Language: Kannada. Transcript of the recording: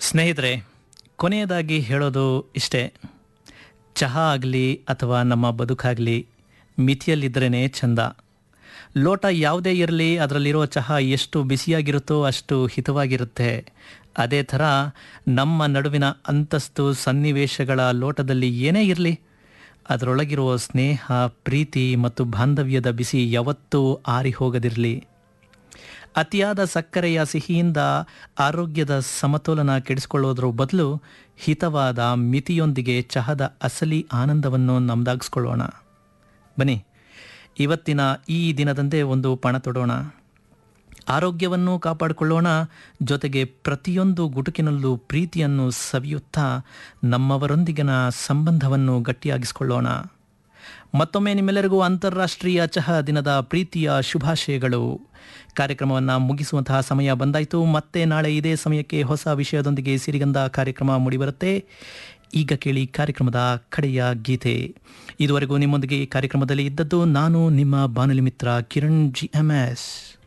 ಸ್ನೇಹಿತರೆ ಕೊನೆಯದಾಗಿ ಹೇಳೋದು ಇಷ್ಟೇ ಚಹಾ ಆಗಲಿ ಅಥವಾ ನಮ್ಮ ಬದುಕಾಗಲಿ ಮಿತಿಯಲ್ಲಿದ್ದರೇ ಚಂದ ಲೋಟ ಯಾವುದೇ ಇರಲಿ ಅದರಲ್ಲಿರೋ ಚಹಾ ಎಷ್ಟು ಬಿಸಿಯಾಗಿರುತ್ತೋ ಅಷ್ಟು ಹಿತವಾಗಿರುತ್ತೆ ಅದೇ ಥರ ನಮ್ಮ ನಡುವಿನ ಅಂತಸ್ತು ಸನ್ನಿವೇಶಗಳ ಲೋಟದಲ್ಲಿ ಏನೇ ಇರಲಿ ಅದರೊಳಗಿರುವ ಸ್ನೇಹ ಪ್ರೀತಿ ಮತ್ತು ಬಾಂಧವ್ಯದ ಬಿಸಿ ಯಾವತ್ತೂ ಆರಿ ಹೋಗದಿರಲಿ ಅತಿಯಾದ ಸಕ್ಕರೆಯ ಸಿಹಿಯಿಂದ ಆರೋಗ್ಯದ ಸಮತೋಲನ ಕೆಡಿಸ್ಕೊಳ್ಳೋದ್ರ ಬದಲು ಹಿತವಾದ ಮಿತಿಯೊಂದಿಗೆ ಚಹದ ಅಸಲಿ ಆನಂದವನ್ನು ನಮ್ದಾಗಿಸ್ಕೊಳ್ಳೋಣ ಬನ್ನಿ ಇವತ್ತಿನ ಈ ದಿನದಂದೇ ಒಂದು ಪಣ ತೊಡೋಣ ಆರೋಗ್ಯವನ್ನು ಕಾಪಾಡಿಕೊಳ್ಳೋಣ ಜೊತೆಗೆ ಪ್ರತಿಯೊಂದು ಗುಟುಕಿನಲ್ಲೂ ಪ್ರೀತಿಯನ್ನು ಸವಿಯುತ್ತಾ ನಮ್ಮವರೊಂದಿಗಿನ ಸಂಬಂಧವನ್ನು ಗಟ್ಟಿಯಾಗಿಸಿಕೊಳ್ಳೋಣ ಮತ್ತೊಮ್ಮೆ ನಿಮ್ಮೆಲ್ಲರಿಗೂ ಅಂತಾರಾಷ್ಟ್ರೀಯ ಚಹಾ ದಿನದ ಪ್ರೀತಿಯ ಶುಭಾಶಯಗಳು ಕಾರ್ಯಕ್ರಮವನ್ನು ಮುಗಿಸುವಂತಹ ಸಮಯ ಬಂದಾಯಿತು ಮತ್ತೆ ನಾಳೆ ಇದೇ ಸಮಯಕ್ಕೆ ಹೊಸ ವಿಷಯದೊಂದಿಗೆ ಸಿರಿಗಂಧ ಕಾರ್ಯಕ್ರಮ ಮೂಡಿಬರುತ್ತೆ ಈಗ ಕೇಳಿ ಕಾರ್ಯಕ್ರಮದ ಕಡೆಯ ಗೀತೆ ಇದುವರೆಗೂ ನಿಮ್ಮೊಂದಿಗೆ ಈ ಕಾರ್ಯಕ್ರಮದಲ್ಲಿ ಇದ್ದದ್ದು ನಾನು ನಿಮ್ಮ ಬಾನುಲಿ ಮಿತ್ರ ಕಿರಣ್ ಜಿ ಎಂ ಎಸ್